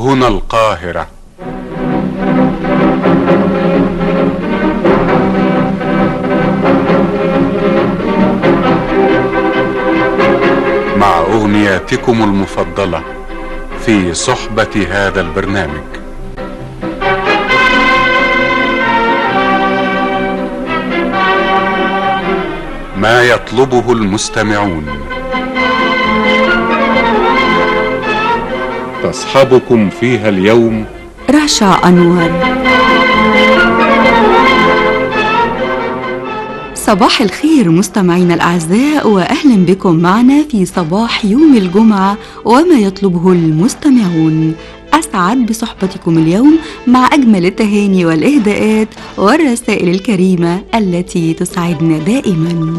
هنا القاهرة مع أغنياتكم المفضلة في صحبة هذا البرنامج ما يطلبه المستمعون تصحبكم فيها اليوم رشا أنور صباح الخير مستمعينا الأعزاء وأهلا بكم معنا في صباح يوم الجمعة وما يطلبه المستمعون أسعد بصحبتكم اليوم مع أجمل التهاني والإهداءات والرسائل الكريمة التي تسعدنا دائماً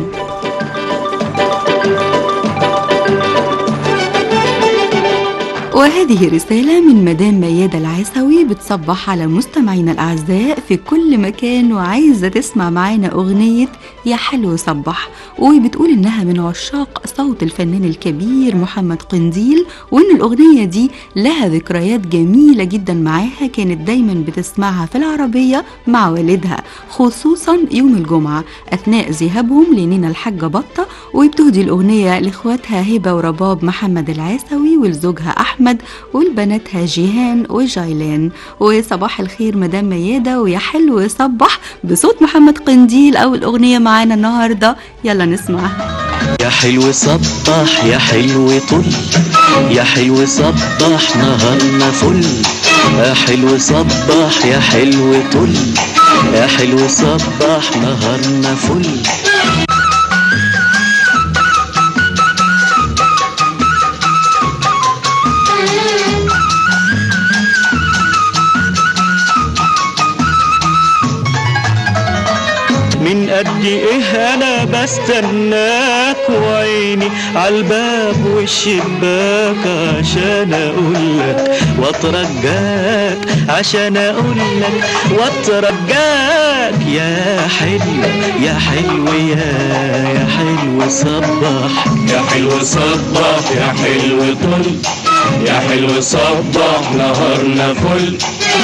وهذه رسالة من مدام ميادة العيسوي بتصبح على مستمعينا الأعزاء في كل مكان وعايزة تسمع معانا أغنية يا حلو صبح وبتقول إنها من عشاق صوت الفنان الكبير محمد قنديل وإن الأغنية دي لها ذكريات جميلة جدا معاها كانت دايما بتسمعها في العربية مع والدها خصوصا يوم الجمعة أثناء ذهابهم لنينا الحاجة بطة وبتهدي الأغنية لإخواتها هبة ورباب محمد العيسوي ولزوجها أحمد ولبناتها جيهان وجايلان وصباح الخير مدام ميادة ويا حلو صبح بصوت محمد قنديل أو الأغنية معانا النهاردة يلا نسمعها يا حلو صبح يا حلو طل يا حلو صبح نهارنا فل يا حلو صبح يا حلو طل يا حلو صبح نهارنا فل من قد ايه انا بستناك وعيني عالباب والشباك عشان اقولك واترجاك عشان اقولك واترجاك يا حلو يا حلو يا يا حلو صبح يا حلو صبح يا حلو طل يا حلو صبح نهارنا فل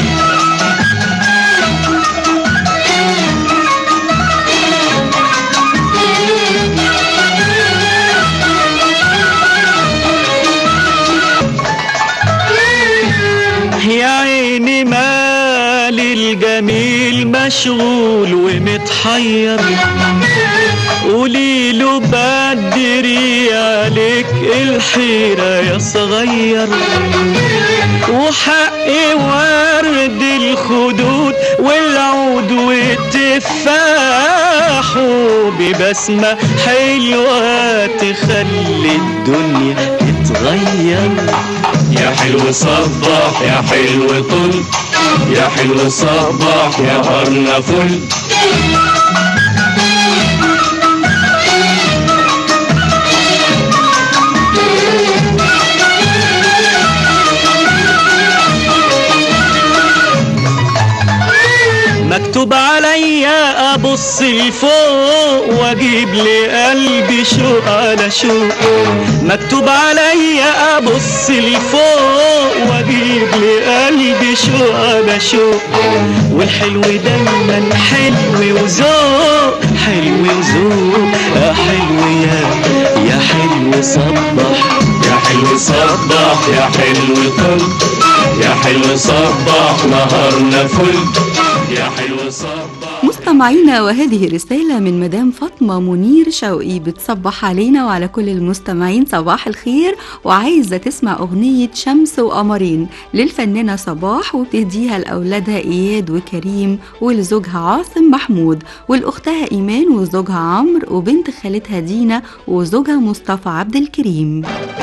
يا عيني مال الجميل مشغول ومتحير قولي له بدري عليك الحيرة يا صغير وحقي ورد الخدود والعود والتفاح وببسمة حلوة تخلي الدنيا تتغير يا حلو صبح يا حلو طل يا حلو صبح يا هرنا فل مكتوب عليا ابص لفوق واجيب لقلبي شوق على شوق مكتوب عليا ابص لفوق واجيب لقلبي شوق على شوق والحلو دايما حلو وذوق حلو وذوق يا حلو يا يا حلو صبح يا حلو صبح يا حلو طل يا حلو صبح نهارنا فل يا حلو صبح مستمعينا وهذه رسالة من مدام فاطمة منير شوقي بتصبح علينا وعلى كل المستمعين صباح الخير وعايزة تسمع أغنية شمس وقمرين للفنانة صباح وبتهديها لأولادها إياد وكريم ولزوجها عاصم محمود والأختها إيمان وزوجها عمرو وبنت خالتها دينا وزوجها مصطفى عبد الكريم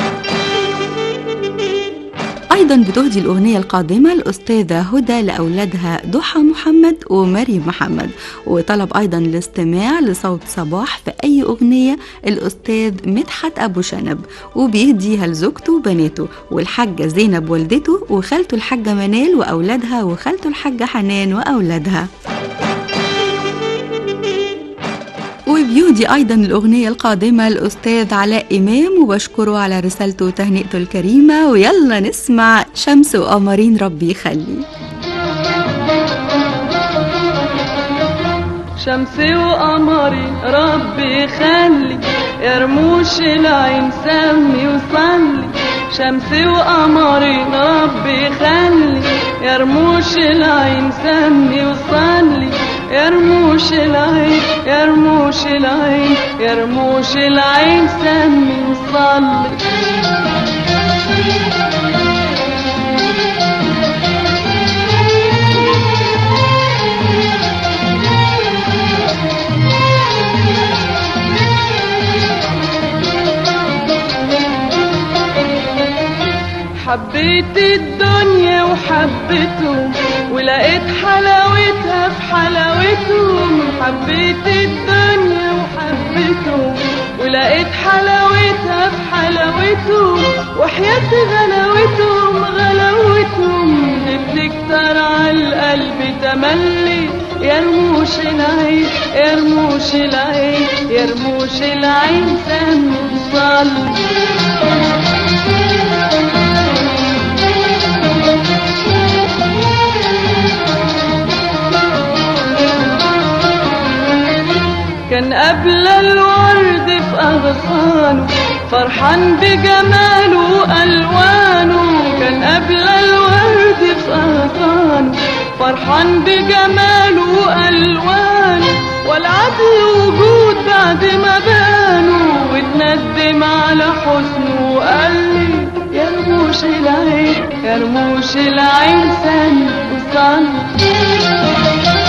أيضا بتهدي الأغنية القادمة الأستاذة هدى لأولادها ضحى محمد ومريم محمد وطلب أيضا الاستماع لصوت صباح في أي أغنية الأستاذ مدحت أبو شنب وبيهديها لزوجته وبناته والحاجة زينب والدته وخالته الحاجة منال وأولادها وخالته الحاجة حنان وأولادها وبيودي أيضا الأغنية القادمة الأستاذ علاء إمام وبشكره على رسالته وتهنئته الكريمة ويلا نسمع شمس وقمرين ربي يخلي شمسي وقمري ربي يخلي يا رموش العين سمي وصلي شمسي وقمري ربي يخلي يا رموش العين سمي وصلي يا رموش العين يا رموش العين يا رموش العين سمي وصلي حبيت الدنيا وحبيتهم ولقيت حلاوتها في حلاوتهم حبيت الدنيا وحبيتهم ولقيت حلاوتها في حلاوتهم وحياة غلاوتهم غلاوتهم بتكتر على القلب تملي يا رموش العين يا رموش العين يا رموش العين سمي صلي كان قبل الورد في أغصانه فرحان بجماله وألوانه كان قبل الورد في أغصانه فرحان بجماله وألوانه والعدل وجود بعد ما بانوا واتندم على حسنه وقال لي يا رموش العين يا رموش العين سن وصلي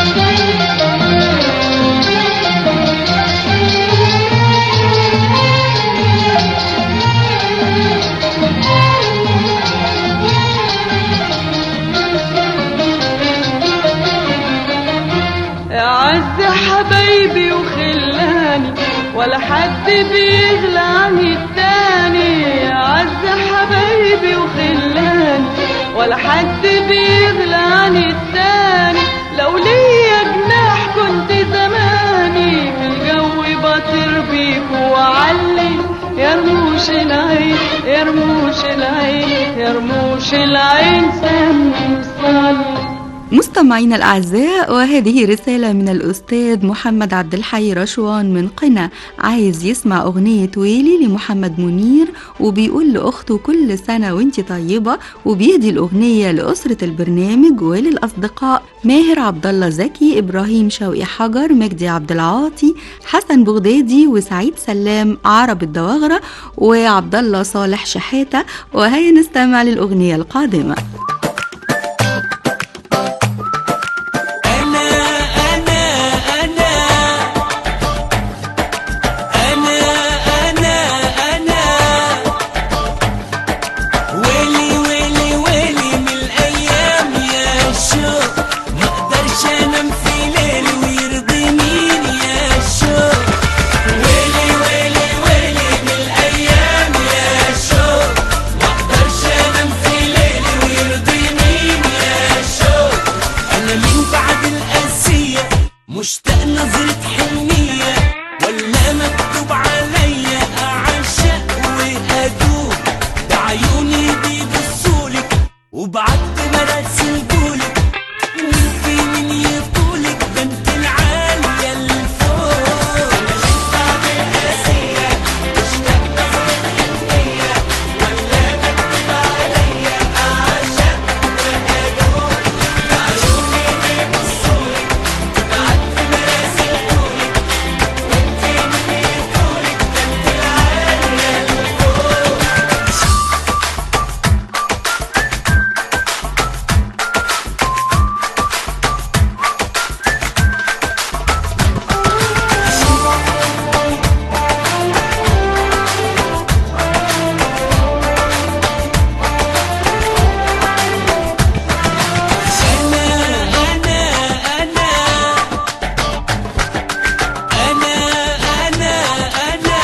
أعز حبايبي وخلاني ولا حد بيغلى عن التاني أعز حبايبي وخلاني ولا حد بيغلى عن التاني لو ليا جناح كنت زماني في الجو بطير بيك وعلي يا رموش العين يا رموش العين يا رموش العين سمي وصلي مستمعينا الأعزاء وهذه رسالة من الأستاذ محمد عبد الحي رشوان من قنا عايز يسمع أغنية ويلي لمحمد منير وبيقول لأخته كل سنة وانت طيبة وبيهدي الأغنية لأسرة البرنامج وللأصدقاء ماهر عبد الله زكي إبراهيم شوقي حجر مجدي عبد العاطي حسن بغدادي وسعيد سلام عرب الدواغرة وعبد الله صالح شحاتة وهيا نستمع للأغنية القادمة أنا أنا أنا أنا أنا أنا ويلي ويلي ويلي من الأيام يا شوق ما أقدرش أنام في ليلي ويرضي مين يا شوق ويلي ويلي ويلي من الأيام يا شوق ما أقدرش أنام في ليلي ويرضي مين يا شوق أنا من بعد القاسية مشتاق نظرة حنية ولا مكتوب عليا أعشق وأدوب ده عيوني بيبصولك وبعت مراسل جولك وانتي من يطولك ده انت العالية الفوق أنا من بعد القاسية مشتاق نظرة حنية ولا مكتوب عليا أعشق وأدوب ده عيوني بيبصولك وبعت مراسل جولك وانتي من يطولك ده انت العالية الفوق أنا أنا أنا أنا أنا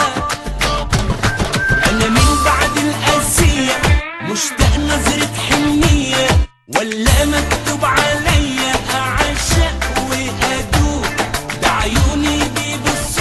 أنا من بعد القاسية مشتاق نظرة حنية ولا مكتوب عليا أعشق وأدوب ده عيوني بيبصوا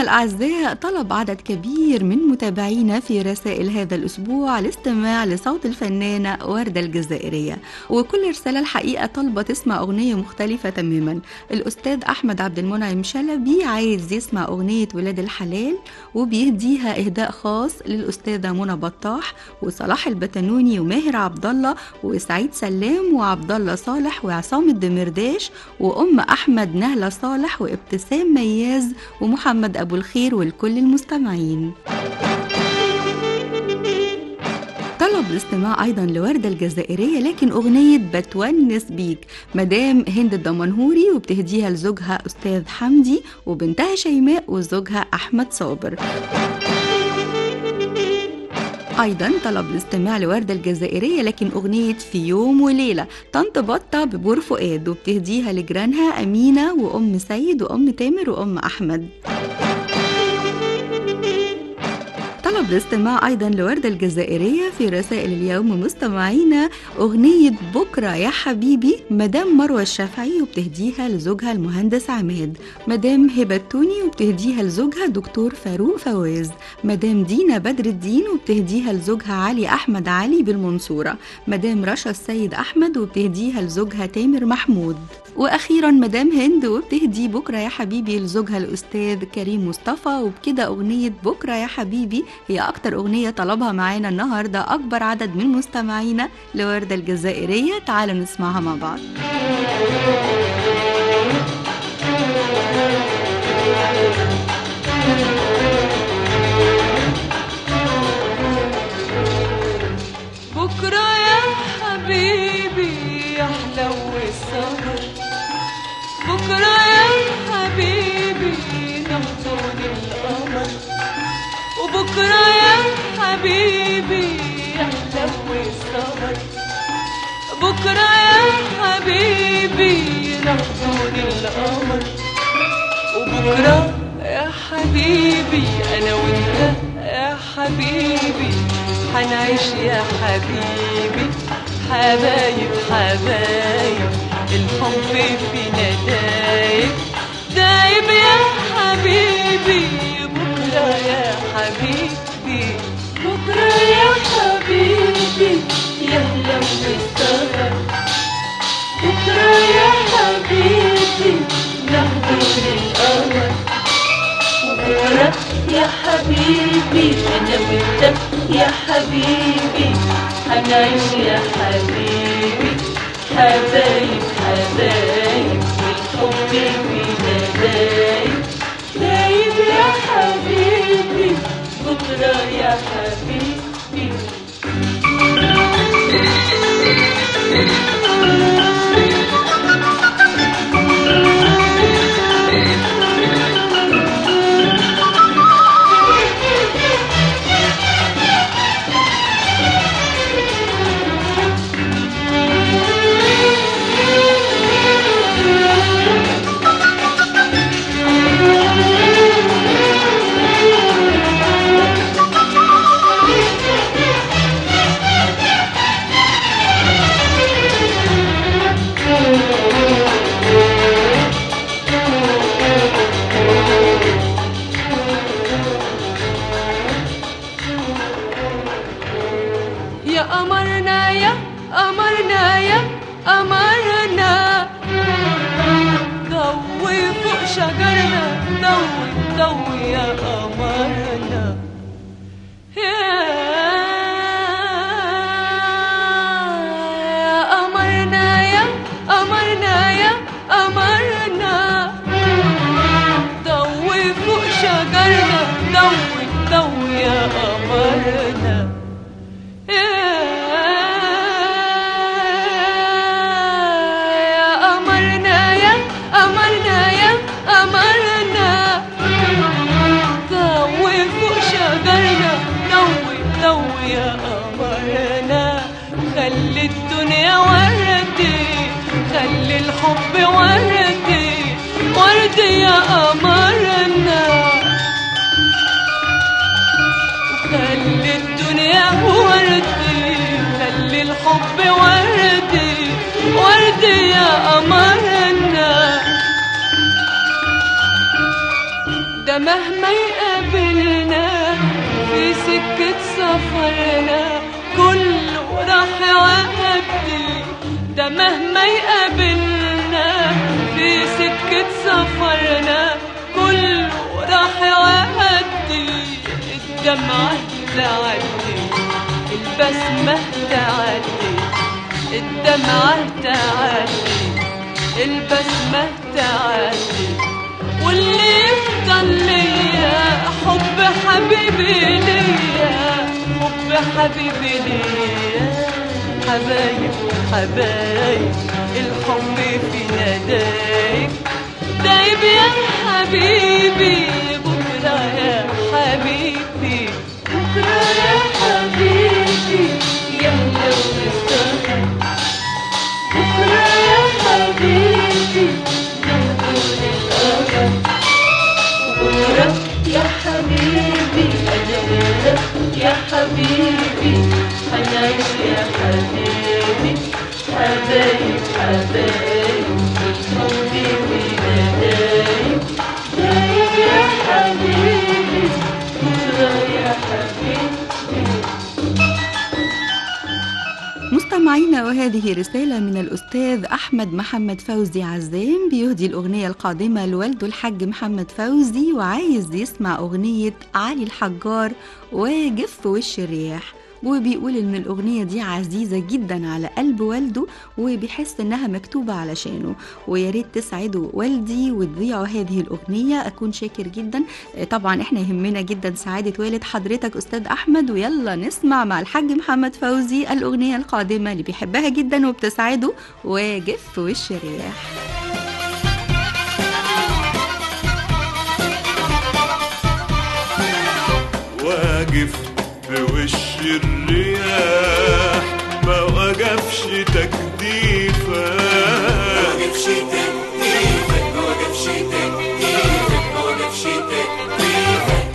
الأعزاء طلب عدد كبير من متابعينا في رسائل هذا الأسبوع الاستماع لصوت الفنانة وردة الجزائرية وكل رسالة الحقيقة طالبة تسمع أغنية مختلفة تماما الأستاذ أحمد عبد المنعم شلبي عايز يسمع أغنية ولاد الحلال وبيهديها إهداء خاص للأستاذة منى بطاح وصلاح البتنوني وماهر عبد الله وسعيد سلام وعبد الله صالح وعصام الدمرداش وأم أحمد نهلة صالح وابتسام مياز ومحمد أبو الخير ولكل المستمعين طلب الاستماع ايضا لوردة الجزائرية لكن اغنية بتونس بيك مدام هند الدمنهوري وبتهديها لزوجها استاذ حمدي وبنتها شيماء وزوجها احمد صابر ايضا طلب الاستماع لوردة الجزائرية لكن اغنية في يوم وليلة طنط بطة ببور فؤاد وبتهديها لجيرانها امينة وام سيد وام تامر وام احمد طلب الاستماع أيضا لوردة الجزائرية في رسائل اليوم مستمعينا أغنية بكرة يا حبيبي مدام مروة الشافعي وبتهديها لزوجها المهندس عماد مدام هبة توني وبتهديها لزوجها دكتور فاروق فواز مدام دينا بدر الدين وبتهديها لزوجها علي أحمد علي بالمنصورة مدام رشا السيد أحمد وبتهديها لزوجها تامر محمود واخيرا مدام هند وبتهدي بكره يا حبيبي لزوجها الاستاذ كريم مصطفى وبكده اغنيه بكره يا حبيبي هي اكتر اغنيه طلبها معانا النهارده اكبر عدد من مستمعينا لورده الجزائريه تعالوا نسمعها مع بعض بكرة يا حبيبي يحلو السهر بكرة يا حبيبي نحضن القمر وبكرة يا حبيبي يحلو السهر بكرة يا حبيبي نحضن القمر وبكرة يا حبيبي أنا وأنت يا حبيبي حنعيش يا حبيبي حبايب حبايب الحب فينا دايب دايب يا حبيبي بكرة يا حبيبي بكرة يا حبيبي يهلا بالسهر بكرة يا حبيبي نحضر القمر بكرة يا حبيبي أنا وأنت يا حبيبي هنعيش يا حبيبي حبايب حبايب الحب فينا دايب دايب يا حبيبي بكرة يا حبيبي يا قمرنا يا قمرنا يا قمرنا ضوي فوق شجرنا ضوي ضوي يا قمرنا يا قمرنا يا قمرنا يا قمرنا ضوي فوق شجرنا ضوي ضوي يا قمرنا يا قمرنا يا قمرنا يا قمرنا ضوي فوق شجرنا ضوي ضوي يا قمرنا خلي الدنيا وردي خلي الحب وردي وردي يا قمرنا خلي الدنيا وردي خلي الحب وردي وردي يا قمرنا ده ده مهما يقابلنا في سكة سفرنا كله راح يعدي ده مهما يقابلنا في سكة سفرنا كله راح يعدي الدمعة تعدي البسمة تعدي الدمعة تعدي البسمة تعدي واللي يفضل ليا حب حبيبي ليا حب حبيبي ليا حبايب حبايب الحب فينا دايب دايب يا حبيبي بكرة يا حبيبي بكرة يا حبيبي يا لو السهر بكرة يا حبيبي نهدون الأمل بكرة يا حبيبي أنا وأنت يا حبيبي هنعيش يا حبيبي حبايب حبايب والحب فينا دايب دايب يا حبيبي بكرة يا حبيبي مستمعينا وهذه رسالة من الأستاذ أحمد محمد فوزي عزام بيهدي الأغنية القادمة لوالده الحاج محمد فوزي وعايز يسمع أغنية علي الحجار واقف في وش الرياح وبيقول ان الاغنيه دي عزيزه جدا على قلب والده وبيحس انها مكتوبه علشانه ويا ريت تسعدوا والدي وتذيعوا هذه الاغنيه اكون شاكر جدا طبعا احنا يهمنا جدا سعاده والد حضرتك استاذ احمد ويلا نسمع مع الحاج محمد فوزي الاغنيه القادمه اللي بيحبها جدا وبتسعده واقف في وش الرياح واقف بوش الرياح ما وقفش تجديفة وقفش تكتيفك ما وقفش تكتيفك ما وقفش تكتيفك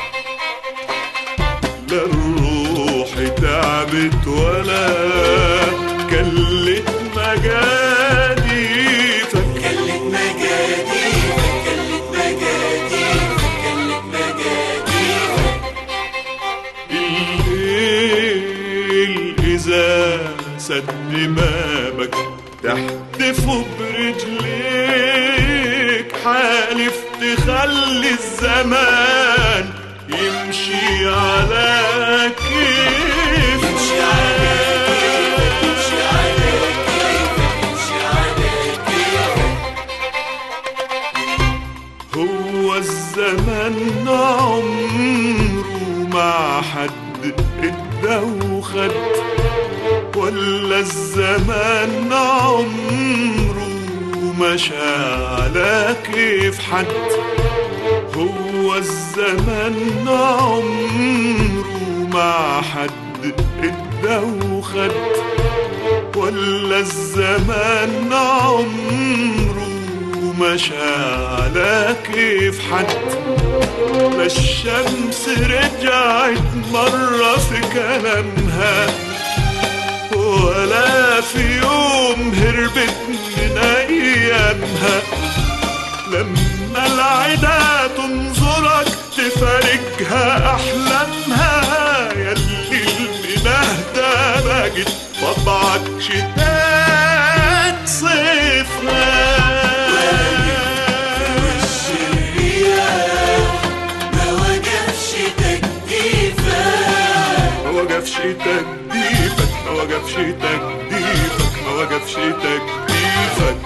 لا الروح تعبت ولا كلت مجاديفك كلت مجاديفك كلت مجاديفك كلت مجاديفك الليل إذا سد بابك تحتفه برجليك حالف تخلي الزمان يمشي على كيف يمشي على كيفك يمشي على كيفك يمشي على كيفك هو الزمن عمره ما حد ادى وخد ولا الزمان عمره مشى على كيف حد هو الزمن عمره ما حد ادى وخد ولا الزمان عمره مشى على كيف حد ما الشمس رجعت مرة في كلامها ولا في يوم هربت من أيامها لما العدا تنظرك تفارقها أحلامها يلي المنهدة بقت طبعك شتات وش صيفها الرياح ما وقفش تكتيفك ما وقفش تجديفك ما وقفش تجديفك ما وقفش تجديفك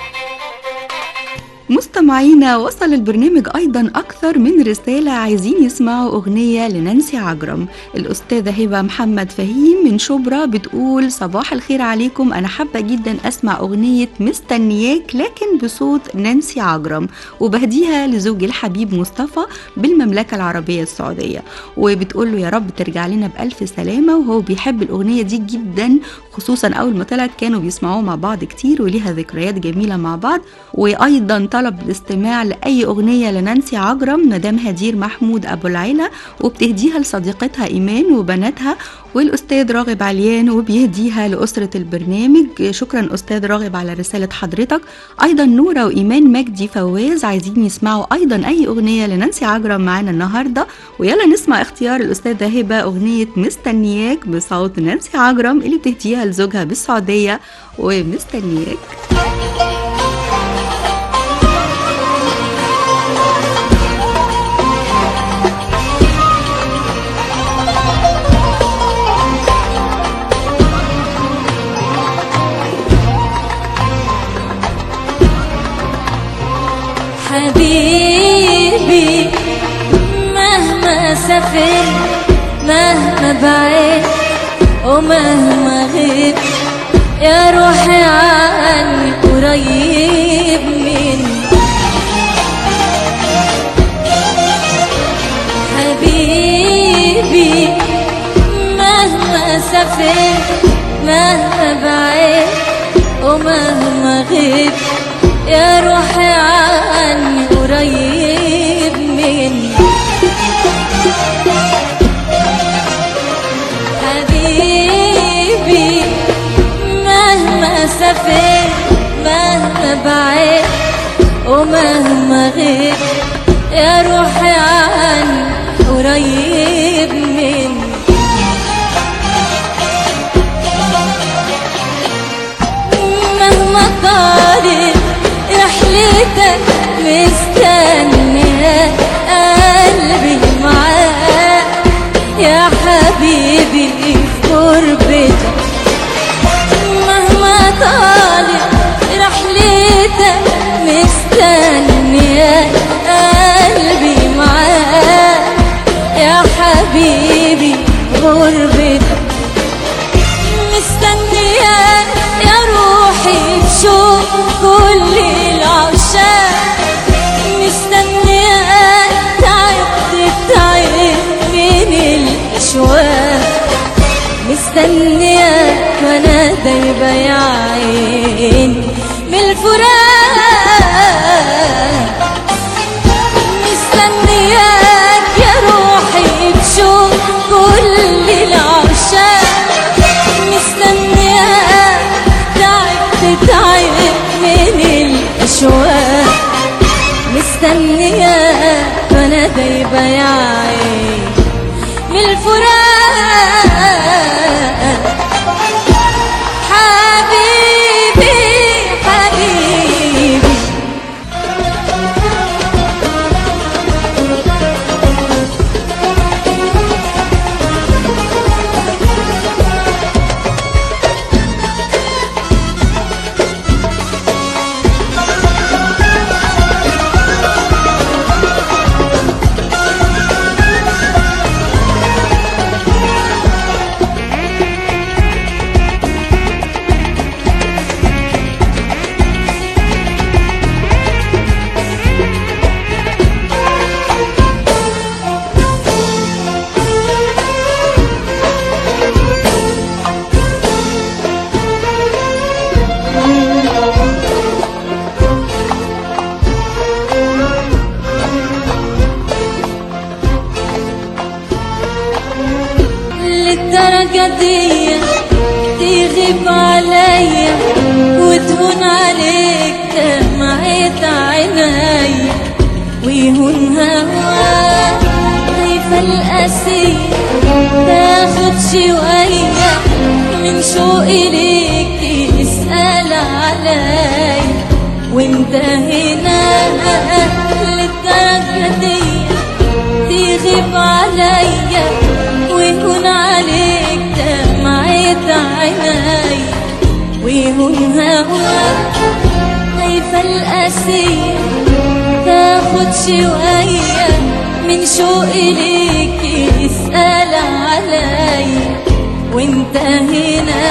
مستمعينا وصل البرنامج أيضا أكثر من رسالة عايزين يسمعوا أغنية لنانسي عجرم الأستاذة هبة محمد فهيم من شبرا بتقول صباح الخير عليكم أنا حابة جدا أسمع أغنية مستنياك لكن بصوت نانسي عجرم وبهديها لزوجي الحبيب مصطفى بالمملكة العربية السعودية وبتقول له يا رب ترجع لنا بألف سلامة وهو بيحب الأغنية دي جدا خصوصا أول ما طلعت كانوا بيسمعوها مع بعض كتير وليها ذكريات جميلة مع بعض وأيضا طلب الاستماع لأي أغنية لنانسي عجرم مدام هدير محمود أبو العيلة وبتهديها لصديقتها إيمان وبناتها والأستاذ راغب عليان وبيهديها لأسرة البرنامج شكرا أستاذ راغب على رسالة حضرتك أيضا نورة وإيمان مجدي فواز عايزين يسمعوا أيضا أي أغنية لنانسي عجرم معانا النهاردة ويلا نسمع اختيار الأستاذة هبة أغنية مستنياك بصوت نانسي عجرم اللي بتهديها لزوجها بالسعودية ومستنياك حبيبي مهما سافرت مهما بعيد ومهما غيب يا روحي عني قريب مني حبيبي مهما سافرت مهما بعيد ومهما غيب يا روحي عني قريب مني حبيبي مهما سافرت مهما بعيد ومهما غيب يا روحي عني قريب مني مهما طالت رحلتك مستنية قلبي معاك يا حبيبي في قربتك مهما طالت رحلتك مستنية قلبي معاك يا حبيبي غربتك مستنياك يا روحي بشوق كل العشاق مستنياك تعبت تعبت من الأشواق مستنياك وانا دايبة يا عيني من الفراق مستنياك يا روحي بشوق كل العشاق مستنياك تعبت تعبت من الأشواق مستنياك وانا دايبة يا عيني من الفراق حبيبي حبيبي للدرجة دي تغيب عليا وتهون عليك دمعة عينيا ويهون هواك خايفة القاسية تاخد شوية من شوقي ليك تسأل عليا وانت هنا للدرجة دي تغيب عليا ويهون عليك دمعة عيني ويهون هواك خايفة القاسية تاخد شوية من شوقي ليك يسأل عليا وانت هنا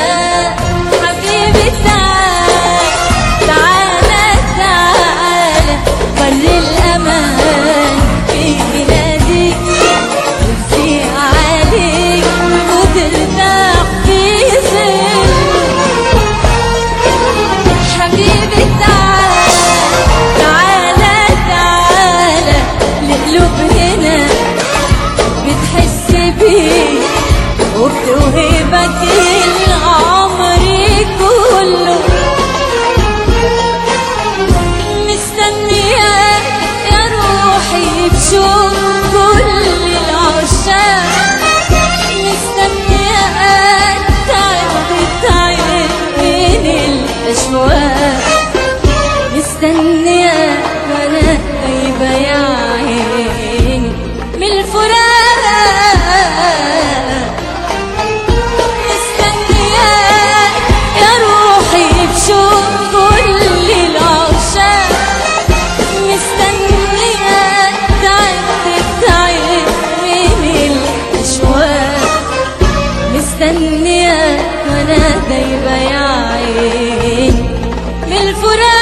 حبيبي تعال تعالى تعالى وري الأمان في بلادي نفسي عليك وترتاح في ظل حبيبي تعال تعال بيك وبتوهبك العمر كله مستنياك يا روحي بشوق كل العشاق مستنياك تعب تعب من الأشواق مستنياك وانا غايبة يا عيني من الفراق مستنياك يا روحي بشوق كل العشاق مستنياك تعب تعب من الأشواق مستنياك وانا دايبة يا عيني من الفراق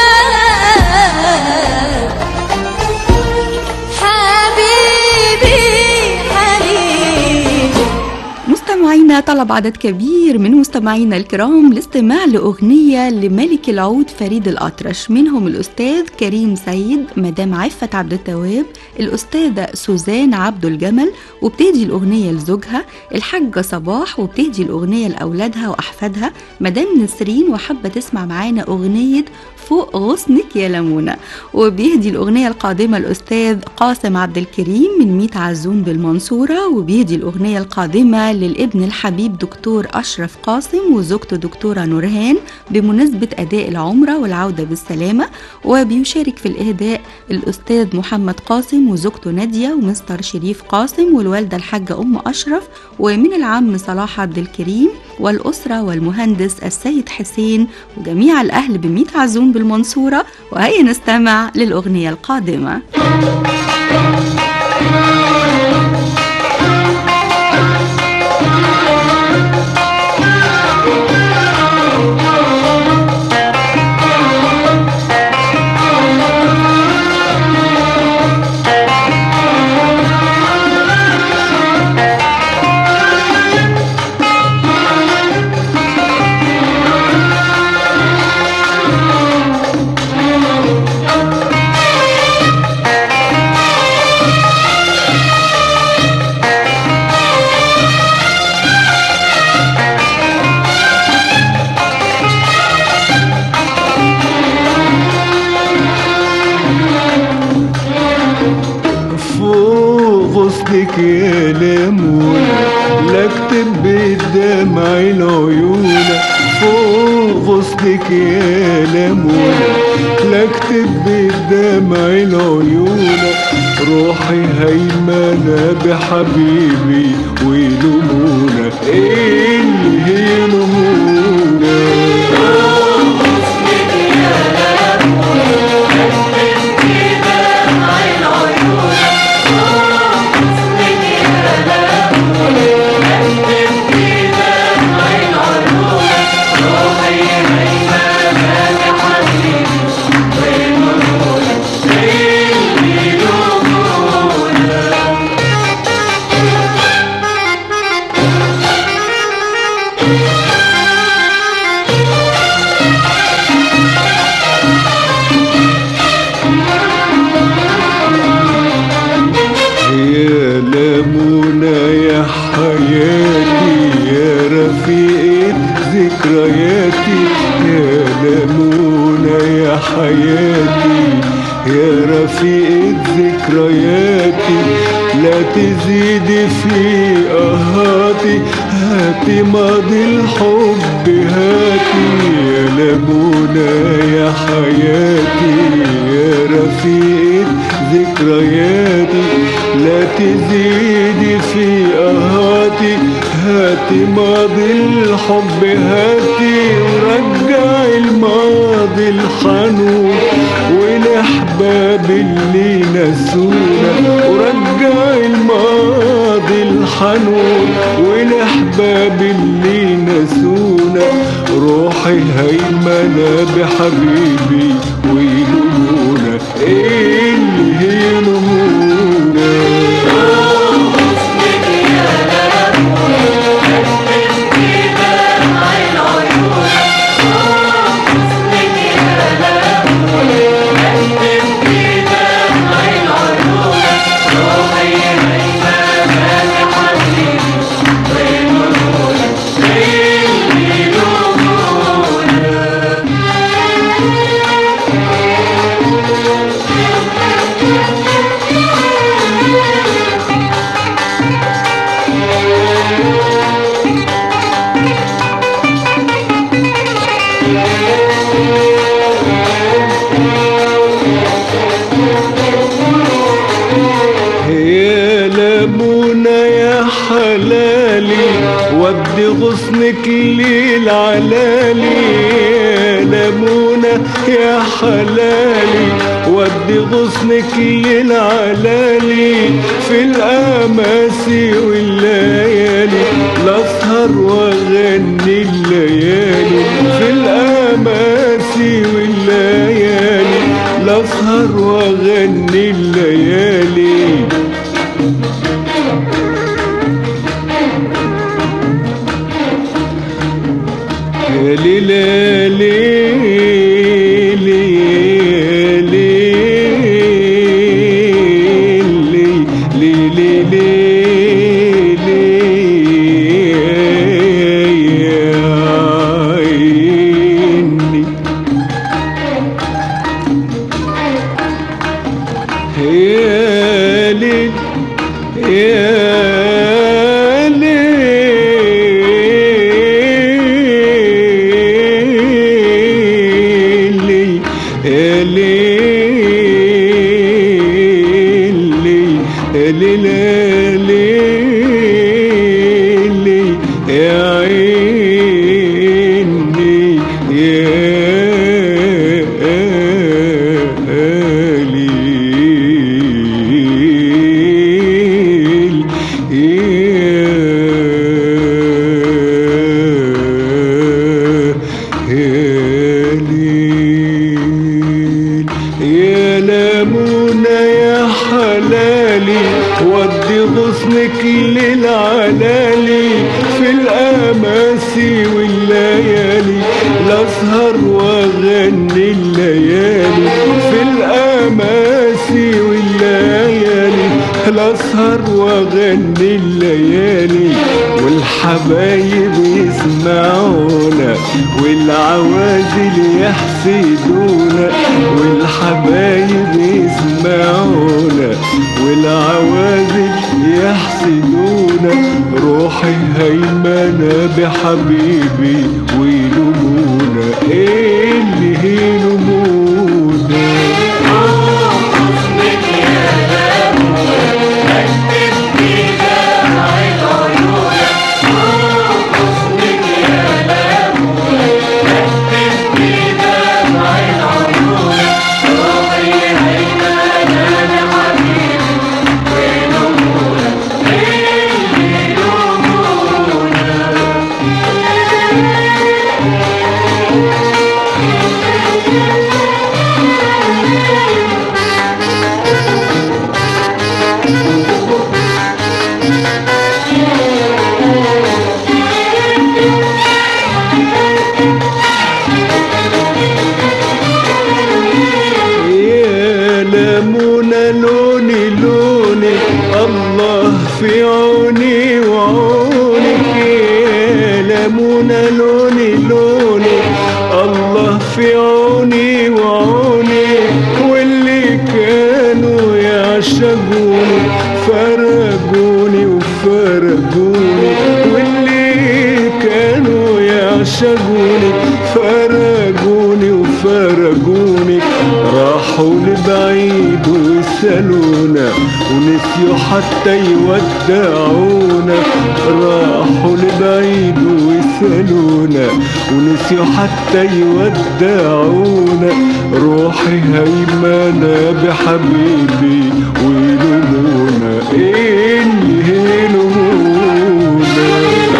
حبيبي حبيبي مستمعينا طلب عدد كبير من مستمعينا الكرام الاستماع لأغنية لملك العود فريد الأطرش منهم الأستاذ كريم سيد مدام عفة عبد التواب الأستاذة سوزان عبد الجمل وبتهدي الأغنية لزوجها الحاجة صباح وبتهدي الأغنية لأولادها وأحفادها مدام نسرين وحابة تسمع معانا أغنية فوق غصنك يا لمونة وبيهدي الأغنية القادمة الأستاذ قاسم عبد الكريم من ميت عزون بالمنصورة وبيهدي الأغنية القادمة للابن الحبيب دكتور أشرف قاسم وزوجته دكتورة نورهان بمناسبة أداء العمرة والعودة بالسلامة وبيشارك في الإهداء الأستاذ محمد قاسم وزوجته نادية ومستر شريف قاسم والوالدة الحاجة أم أشرف ومن العم صلاح عبد الكريم والأسرة والمهندس السيد حسين وجميع الأهل بميت عزون بالمنصورة وهيا نستمع للأغنية القادمة فوق غصنك يا لمونة لا اكتب بالدمع العيونة فوق غصنك يا لمونة لا اكتب بالدمع العيونة روحي هيمنة بحبيبي ولمونة ايه اللي هي لمونة يا لمونة يا حياتي يا رفيقة ذكرياتي يا لمونة يا حياتي يا رفيقة ذكرياتي لا تزيدي في قهاتي هاتي ماضي الحب هاتي يا لمونة يا حياتي يا رفيقة ذكرياتي لا تزيدي في قهاتي هاتي ماضي الحب هاتي ورجعي الماضي الحنون والاحباب اللي نسونا ورجعي الماضي الحنون والاحباب اللي نسونا روحي هيمنة بحبيبي ويلومونا ايه اللي هي لمونا روحي هيمنة بحبيبي يا لمونة يا حلالي ودي غصنك للعلالي يا لمونة يا حلالي ودي غصنك للعلالي في الأماسي والليالي لأسهر وأغني الليالي في الأماسي والليالي لأسهر وأغني الليالي يا ليلى ليلي ليلي ليلي ليلي يا عيني يا ليل يا ليل يا ليل يا ليل ليل يا عيني يا ليل يا ليل يا لمونة يا حلالي ودي غصنك للعلالي في الأماسي والليالي لأسهر وأغني الليالي في الأماسي والليالي لأسهر وأغني الليالي والحبايب يسمعونا والعوازل يحسدونا والحبايب يسمعونا والعوازل يحسدونا روحي هيمنة بحبيبي ويلومونا ايه اللي يلومونا يا لمونة لوني لوني الله في عوني وعونك يا لمونة لوني لوني الله في عوني وعونك واللي كانوا يعشقوني فرقوني وفرقوني واللي كانوا يعشقوني فرقوني وفرقوني راحوا لبعيد وسالونا ونسيوا حتى يودعونا راحوا لبعيد وسالونا ونسيوا حتى يودعونا روحي هيمنة بحبيبي ويلومونا ايه اللي يلومونا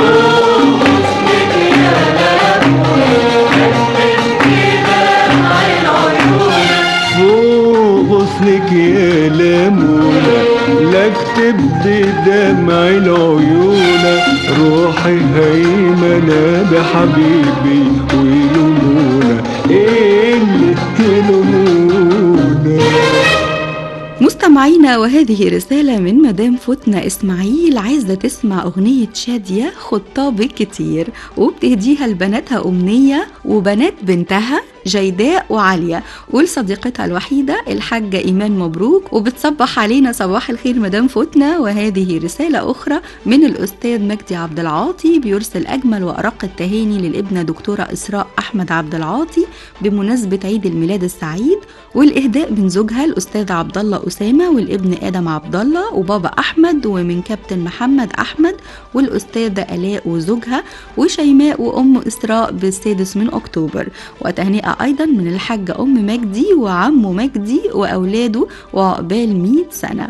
فوق غصنك يا لمونة لا اكتب بدمع العيون روحي هيمنة بحبيبي ويلومونا ايه اللي يلومونا مستمعينا وهذه رسالة من مدام فتنة إسماعيل عايزة تسمع أغنية شادية خطابك كتير وبتهديها لبناتها أمنية وبنات بنتها جيداء وعالية ولصديقتها الوحيدة الحاجة إيمان مبروك وبتصبح علينا صباح الخير مدام فتنة وهذه رسالة أخرى من الأستاذ مجدي عبد العاطي بيرسل أجمل وأرق التهاني للابنة دكتورة إسراء أحمد عبد العاطي بمناسبة عيد الميلاد السعيد والإهداء من زوجها الأستاذ عبد الله أسامة والابن آدم عبد الله وبابا أحمد ومن كابتن محمد أحمد والأستاذة آلاء وزوجها وشيماء وأم إسراء بالسادس من أكتوبر وتهنئة أيضا من الحاجة أم مجدي وعمه مجدي وأولاده وعقبال 100 سنة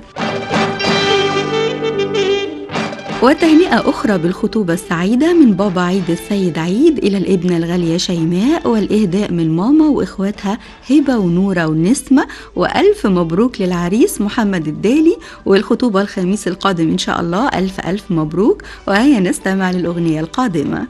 وتهنئة أخرى بالخطوبة السعيدة من بابا عيد السيد عيد إلى الابنة الغالية شيماء والإهداء من ماما وإخواتها هبة ونورة ونسمة وألف مبروك للعريس محمد الدالي والخطوبة الخميس القادم إن شاء الله ألف ألف مبروك وهيا نستمع للأغنية القادمة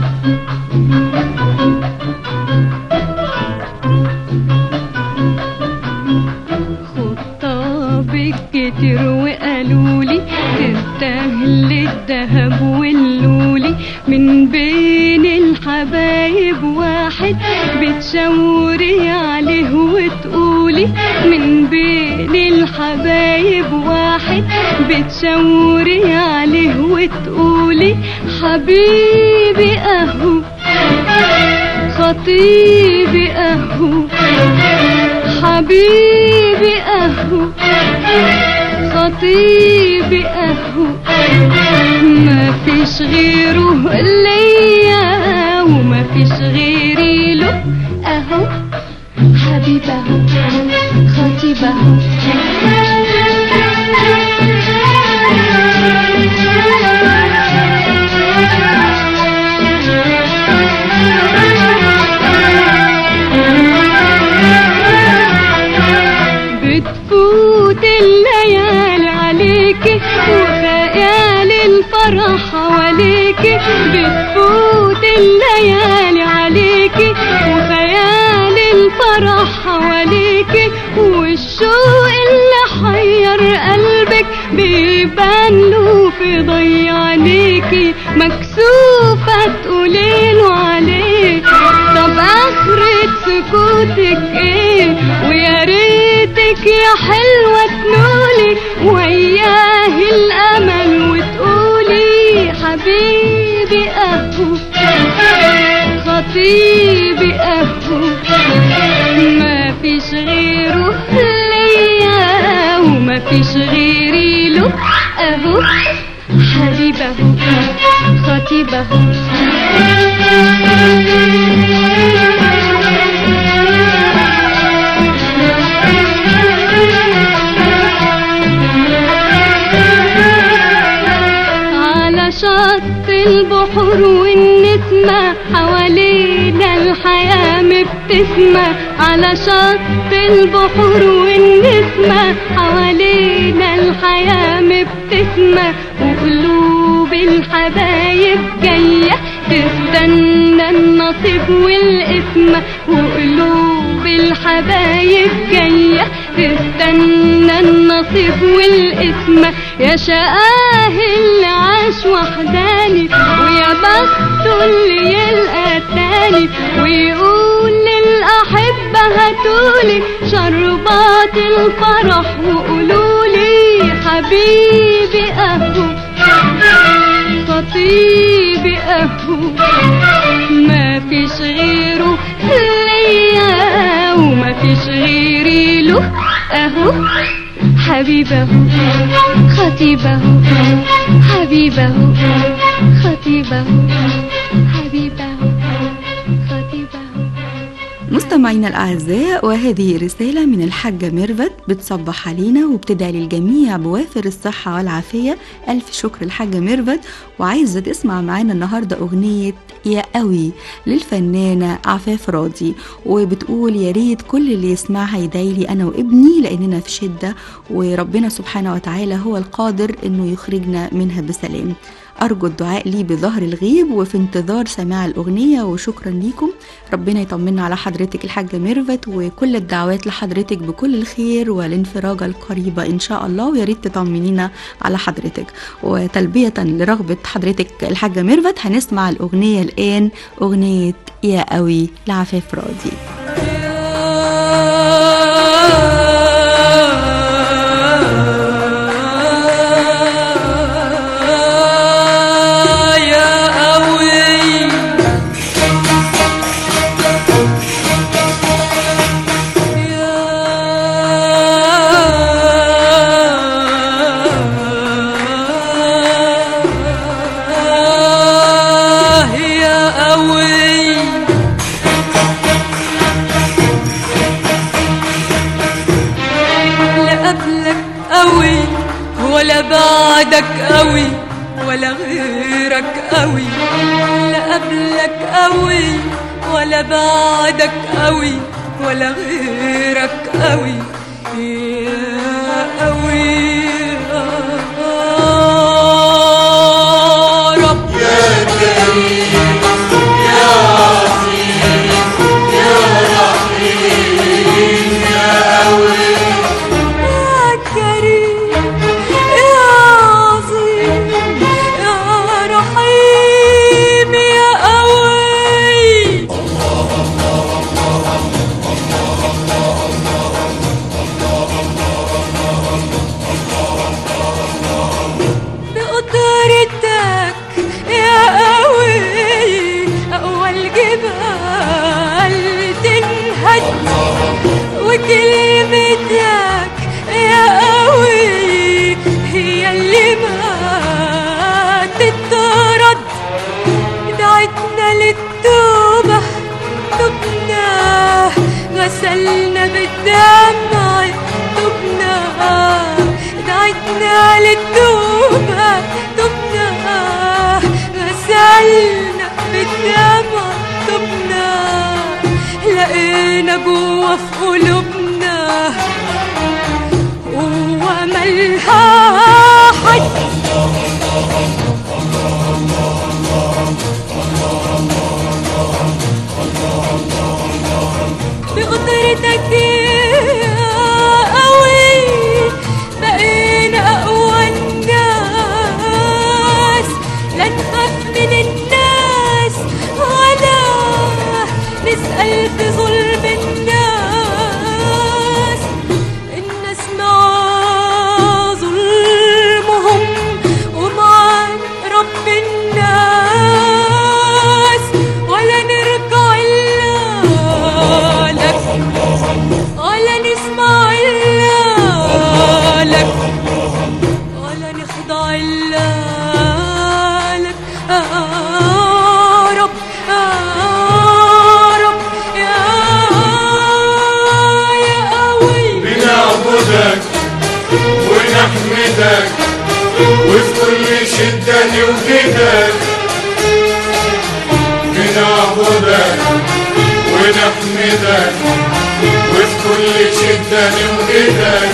خطابك كتير وقالوا لي تستاهل الذهب واللولي من بين الحبايب واحد بتشاوري عليه وتقولي من بين الحبايب واحد بتشاوري عليه وتقولي حبيبي اهو خطيبي اهو حبيبي اهو خطيبي اهو ما فيش غيره ليا وما فيش غيري له اهو حبيبي اهو خطيبي اهو بتفوت الليالي عليكي وخيال الفرح حواليكي بتفوت الليالي عليكي وخيال الفرح حواليكي والشوق اللي حير قلبك بيبان له في ضي عينيكي مكسوفة تقوليله عليه طب آخرة سكوتك ايه ويا ريتك يا حلوة تنولي وياه الأمل وتقولي حبيبي أهو خطيبي أهو ما فيش غيره ليا وما فيش غيري له أهو حبيبه خطيبه على شط البحر والنسمة حوالينا الحياة مبتسمة على شط البحر والنسمة حوالينا الحياة مبتسمة وقلوب الحبايب جاية تستنى النصيب والقسمة وقلوب الحبايب جاية تستنى النصيب والقسمة يا شقاه اللي عاش وحداني ويا بخته اللي يلقى تاني ويقول للأحبة هاتولي شربات الفرح وقولولي حبيبي أهو خطيبي أهو ما فيش غيره ليا وما فيش غيري له أهو حبيبه خطيبه حبيبه خطيبه حبيبه خطيبه مستمعينا الأعزاء وهذه رسالة من الحاجة ميرفت بتصبح علينا وبتدعي للجميع بوافر الصحة والعافية ألف شكر الحاجة ميرفت وعايزة تسمع معانا النهاردة أغنية يا قوي للفنانة عفاف راضي وبتقول يا ريت كل اللي يسمعها يدعي لي أنا وابني لأننا في شدة وربنا سبحانه وتعالى هو القادر إنه يخرجنا منها بسلام أرجو الدعاء لي بظهر الغيب وفي انتظار سماع الأغنية وشكرا ليكم ربنا يطمنا على حضرتك الحاجة ميرفت وكل الدعوات لحضرتك بكل الخير والانفراجة القريبة إن شاء الله ويا ريت تطمنينا على حضرتك وتلبية لرغبة حضرتك الحاجة ميرفت هنسمع الأغنية الآن أغنية يا قوي لعفاف راضي قوي ولا غيرك قوي لا قبلك قوي ولا بعدك قوي ولا غيرك قوي يا قوي يا رب يا كريم يا عظيم يا رحيم يا قوي بقدرتك يا قوي أقوى الجبال تنهد وكلمتك يا قوي هي اللي ما تترد دعتنا للتوبة تبنا غسلنا بالدمع تبنا دعتنا للتوبة تبنا غسلنا بالدمع تبنا لقينا جوا في قلوبنا قوة ملها حد بقدرتك يا قوي بقينا أقوى الناس لا نخاف من الناس ولا نسأل في ظلم الناس الناس مع ظلمهم ومع رب الناس ولا نرجع إلا لك ولا نسمع إلا لك ولا نخضع إلا لك يا رب يا رب يا يا قوي بنعبدك ونحمدك وفي كل شدة نوجدك بنعبدك ونحمدك وفي كل شدة نوجدك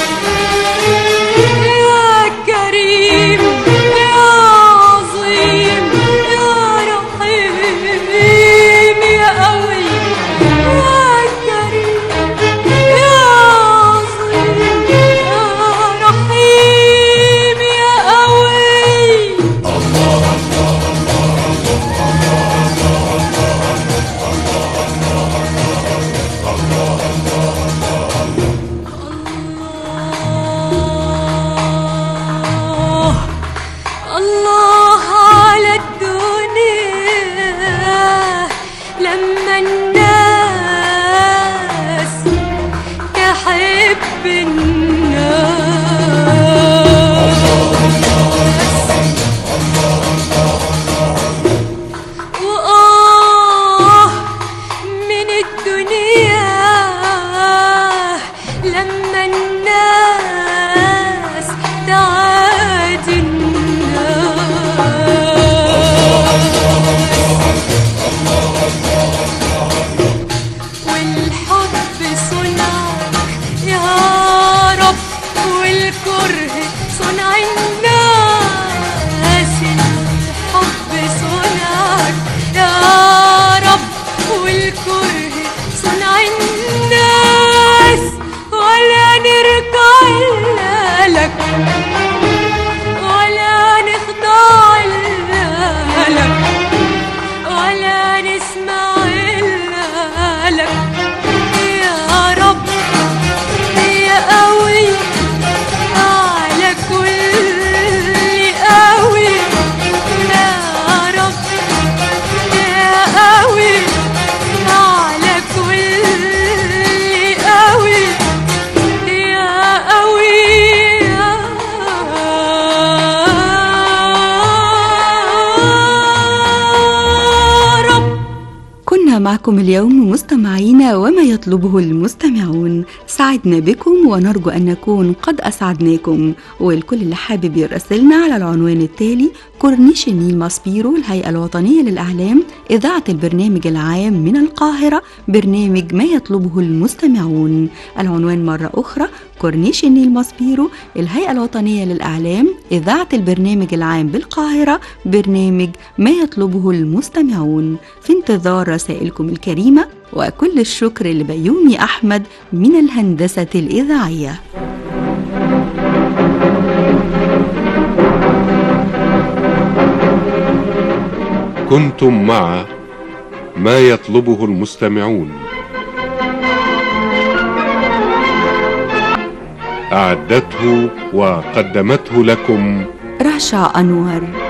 يا كريم يا عظيم يا رحيم يا قوي يا كريم يا عظيم يا رحيم يا قوي الله معكم اليوم مستمعينا وما يطلبه المستمعون سعدنا بكم ونرجو أن نكون قد أسعدناكم والكل اللي حابب يراسلنا على العنوان التالي كورنيش النيل ماسبيرو الهيئة الوطنية للإعلام إذاعة البرنامج العام من القاهرة برنامج ما يطلبه المستمعون العنوان مرة أخرى كورنيش النيل ماسبيرو الهيئة الوطنية للإعلام إذاعة البرنامج العام بالقاهرة برنامج ما يطلبه المستمعون في انتظار رسائلكم الكريمة وكل الشكر لبيومي أحمد من الهندسة الإذاعية كنتم مع ما يطلبه المستمعون أعدته وقدمته لكم رشا أنور